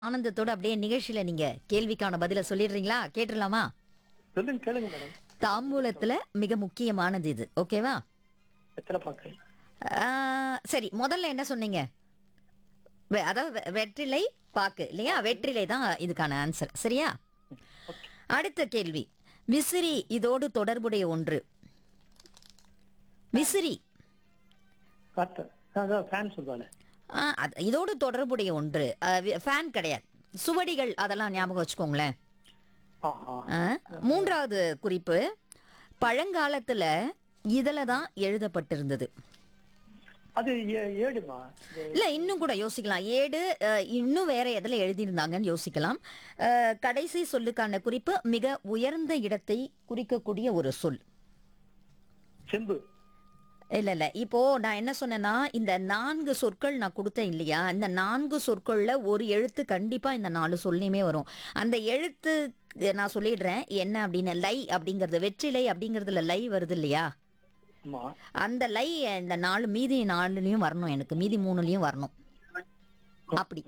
ஆனந்தத்தோட அப்படியே நிகழ்ச்சியில நீங்க கேள்விக்கான பதில சொல்லிடுறீங்களா கேட்டுடலாமா சொல்லுங்க கேளுங்க மேடம் தாம்பூலத்துல மிக முக்கியமானது இது ஓகேவா எத்தனை பாக்கு ஆ, சரி முதல்ல என்ன சொன்னீங்க வெ- அதாவது வெ- வெற்றிலை பாக்கு இல்லையா வெற்றிலை தான் இதுக்கான ஆன்சர் சரியா அடுத்த கேள்வி விசிறி இதோடு தொடர்புடைய ஒன்று விசிறி காத்து அதான் ஃபேன் சொல்லுவாங்க ஆ, அது- இதோடு தொடர்புடைய ஒன்று ஃபேன் கிடையாது சுவடிகள் அதெல்லாம் ஞாபகம் வச்சுக்கோங்களேன் ஆஹா ஆ, மூன்றாவது குறிப்பு பழங்காலத்துல இதுல தான் எழுதப்பட்டிருந்தது அது ஏ- ஏடுமா இது இல்ல இன்னும் கூட யோசிக்கலாம் ஏடு அஹ், இன்னும் வேற எதுல எழுதியிருந்தாங்கன்னு யோசிக்கலாம் அஹ், கடைசி சொல்லுக்கான குறிப்பு மிக உயர்ந்த இடத்தை குறிக்கக்கூடிய ஒரு சொல் செம்பு இல்ல இல்ல இப்போ நான் என்ன சொன்னேன்னா இந்த நான்கு சொற்கள் நான் கொடுத்தேன் இல்லையா இந்த நான்கு சொற்கள்ல ஒரு எழுத்து கண்டிப்பா இந்த நாலு சொல்லையுமே வரும் அந்த எழுத்து நான் சொல்லிடுறேன் என்ன அப்படின்னு லை அப்படிங்கிறது வெற்றிலை அப்படிங்கறதுல லை வருது இல்லையா ஆமா அந்த லை இந்த நாலு மீதி நாலுலயும் வரணும் எனக்கு மீதி மூணுலயும் வரணும் அப்படி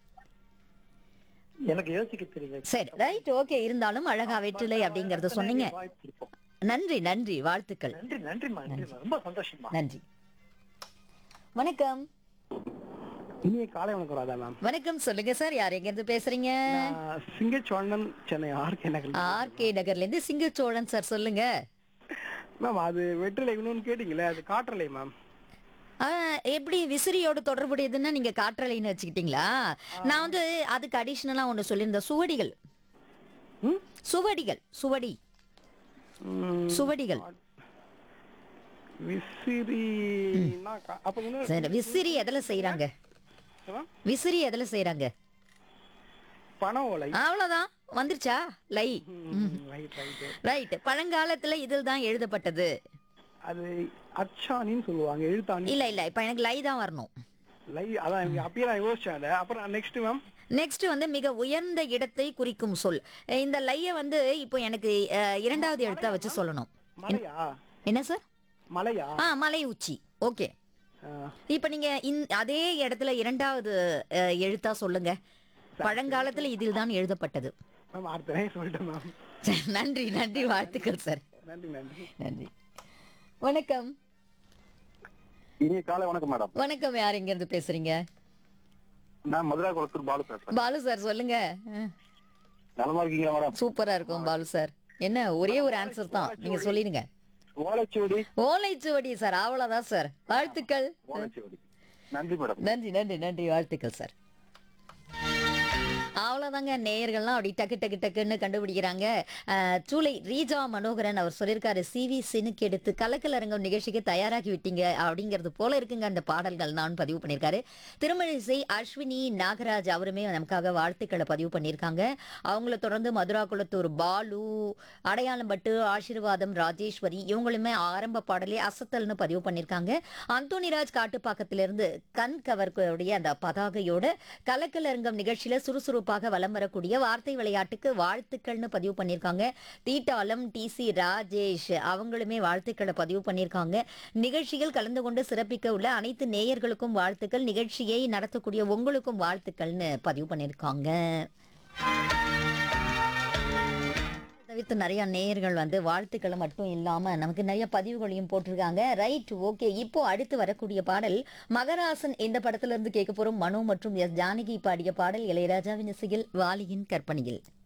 எனக்கு யோசிக்க தெரியல சரி ரைட் ஓகே இருந்தாலும் அழகா வெற்றிலை அப்படிங்கறத சொன்னீங்க வாய்ப்பு இருக்கும். நன்றி நன்றி வாழ்த்துக்கள் நன்றி நன்றிம்மா நன்றிம்மா ரொம்ப சந்தோஷமா நன்றி வணக்கம் இனிய காலை வணக்கம் ராதா மேம் வணக்கம் சொல்லுங்க சார் யார் எங்க இருந்து பேசுறீங்க சிங்கச்சோழன் சென்னை ஆர்கே நகர் ஆர்கே நகர்ல இருந்து சிங்கச்சோழன் சார் சொல்லுங்க மேம் அது வெற்றிலை இன்னொன்னு கேட்டீங்களே அது காற்றலை மேம் ஆ, எப்படி விசிறியோட தொடர்புடையதுன்னா நீங்க காற்றலைன்னு வச்சுக்கிட்டீங்களா நான் வந்து அதுக்கு அடிஷனலா ஒண்ணு சொல்லியிருந்தேன் சுவடிகள் ம்? சுவடிகள் சுவடி ம், சுவடிகள் விசிறினா கா- அப்ப இன்னொரு சரி விசிறி எதுல செய்யறாங்க மேம், விசிறி எதுல செய்யறாங்க பனை ஓலை அவ்வளவுதான் வந்துருச்சா லை ரைட் ரைட் ரைட் பழங்காலத்துல இதில் தான் எழுதப்பட்டது அது அச்சானின்னு சொல்லுவாங்க எழுத்தாணி இல்ல இல்ல இப்ப எனக்கு லை தான் வரணும் லை அதான் எனக்கு அப்பயே நான் யோசிச்சேன் அதை அப்புறம் நெக்ஸ்ட் மேம் நெக்ஸ்ட் வந்து மிக உயர்ந்த இடத்தை குறிக்கும் சொல் அஹ் இந்த லைய வந்து இப்போ எனக்கு அஹ், இரண்டாவது எழுத்தா வச்சு சொல்லணும் மலையா என்ன சார் மலையா ஆ மலை உச்சி ஓகே ஆ, இப்போ நீங்க இந்- அதே இடத்துல இரண்டாவது அஹ், எழுத்தா சொல்லுங்க பழங்காலத்துல இதில் தான் எழுதப்பட்டது மேம் அடுத்த நேரம் சொல்லிட்டேன் மேம் சரி, நன்றி நன்றி வாழ்த்துக்கள் சார் நன்றி நன்றி நன்றி வணக்கம் இனிய காலை வணக்கம் மேடம் வணக்கம் யார் எங்க இருந்து பேசுறீங்க நான் மதுரா குளத்தூர் பாலு பேசுறேன் பாலு சார் சொல்லுங்க அஹ், நலமா இருக்கீங்களா மேடம் சூப்பரா இருக்கும் பாலு சார் என்ன ஒரே ஒரு ஆன்சர் தான் நீங்க சொல்லிடுங்க ஓலைச்சுவடி ஓலைச்சுவடி சார் அவ்வளவுதான் சார் வாழ்த்துக்கள் ஓலைச்சுவடி நன்றி மேடம் நன்றி நன்றி நன்றி வாழ்த்துக்கள் சார் அவ்வளோதாங்க நேயர்கள்லாம் அப்படி டக்கு டக்கு டக்குன்னு கண்டுபிடிக்கிறாங்க அஹ், சூளை ரீஜா மனோகரன் அவர் சொல்லியிருக்காரு சிவி சினுக்கு எடுத்து கலக்கலரங்கம் நிகழ்ச்சிக்கு தயாராகி விட்டீங்க அப்படிங்கிறது போல இருக்குங்க அந்த பாடல்கள் நான் பதிவு பண்ணியிருக்காரு திருமழிசை அஸ்வினி நாகராஜ் அவருமே நமக்காக வாழ்த்துக்களை பதிவு பண்ணியிருக்காங்க அவங்கள தொடர்ந்து மதுரா குளத்தூர் பாலு அடையாளம் பட்டு ஆசீர்வாதம் ராஜேஸ்வரி இவங்களுமே ஆரம்ப பாடலே அசத்தல்னு பதிவு பண்ணியிருக்காங்க அந்தோனிராஜ் காட்டுப்பாக்கத்திலிருந்து கண் கவர்க்கூடிய அந்த பதாகையோட கலக்கலரங்கம் நிகழ்ச்சியில சுறுசுறுப்பாக வலம் வரக்கூடிய வார்த்தை விளையாட்டுக்கு வாழ்த்துக்கள்னு பதிவு பண்ணியிருக்காங்க தீட்டாலம் டி சி ராஜேஷ் அவங்களுமே வாழ்த்துக்களை பதிவு பண்ணியிருக்காங்க நிகழ்ச்சியில் கலந்து கொண்டு சிறப்பிக்க உள்ள அனைத்து நேயர்களுக்கும் வாழ்த்துக்கள் நிகழ்ச்சியை நடத்தக்கூடிய உங்களுக்கும் வாழ்த்துக்கள்னு பதிவு பண்ணியிருக்காங்க தவிர்த்து நிறைய நேயர்கள் வந்து வாழ்த்துக்களை மட்டும் இல்லாம நமக்கு நிறைய பதிவுகளையும் போட்டிருக்காங்க ரைட் ஓகே இப்போ அடுத்து வரக்கூடிய பாடல் மகராசன் இந்த படத்துல இருந்து கேட்க போறோம் மனு மற்றும் எஸ் ஜானகி பாடிய பாடல் இளையராஜாவின் இசையில் வாலியின் கற்பனையில்